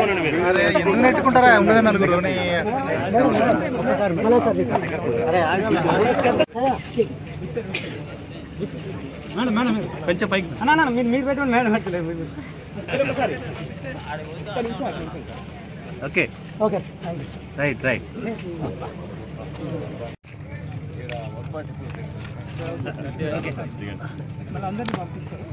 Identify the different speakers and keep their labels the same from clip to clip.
Speaker 1: అరే ఎందుకు నెట్టుకుంటారా ఉన్నదే నలుగురు నీ
Speaker 2: కొంచెం పైకి
Speaker 3: అన్న మీరు మీరు పెట్టుకోండి మేడం పెట్టలేదు మీరు
Speaker 2: ఓకే
Speaker 3: ఓకే
Speaker 2: రైట్ రైట్
Speaker 3: మళ్ళీ అందరినీ పంపిస్తారు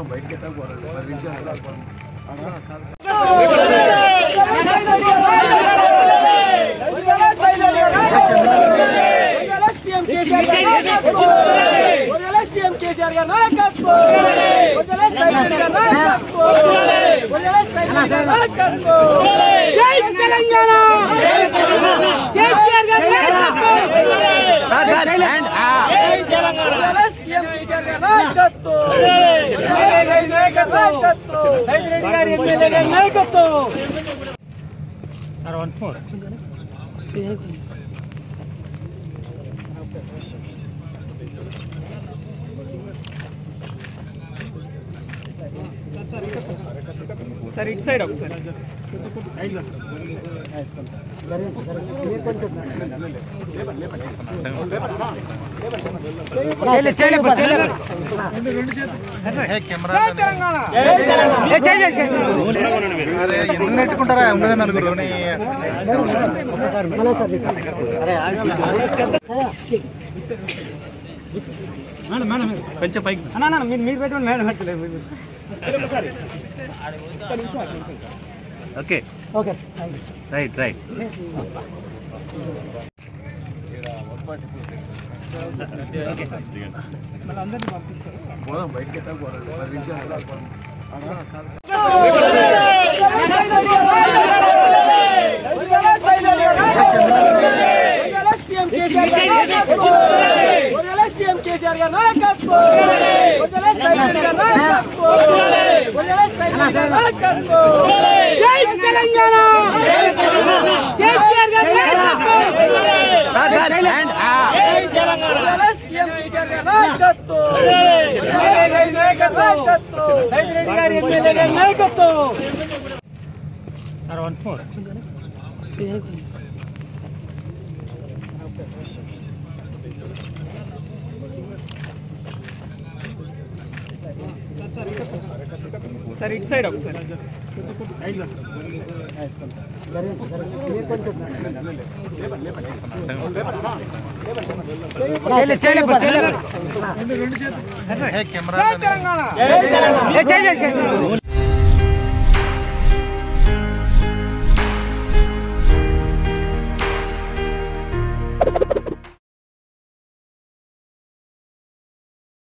Speaker 3: సార్ వన్ ఫోర్ సార్ ఇటు సైడ్ ఒకసారి చేయలేదు చేయలేదు చేయలేదు
Speaker 1: హే కెమెరా అరే ఎందుకు నెట్టుకుంటారా ఉన్నదే నలుగురు నీ
Speaker 3: మేడం మేడం
Speaker 2: కొంచెం పైకి
Speaker 3: అన్న మీరు మీరు పెట్టుకోండి మేడం పెట్టలేదు మీరు
Speaker 2: ఓకే
Speaker 3: ఓకే
Speaker 2: రైట్ రైట్
Speaker 3: మళ్ళీ అందరినీ పంపిస్తారు సార్ వన్ ఫోర్ సార్ ఇటు సైడ్ ఒకసారి చేయలేదు చేయలేదు చేయలేదు
Speaker 1: హే కెమెరా
Speaker 3: చేయలేదు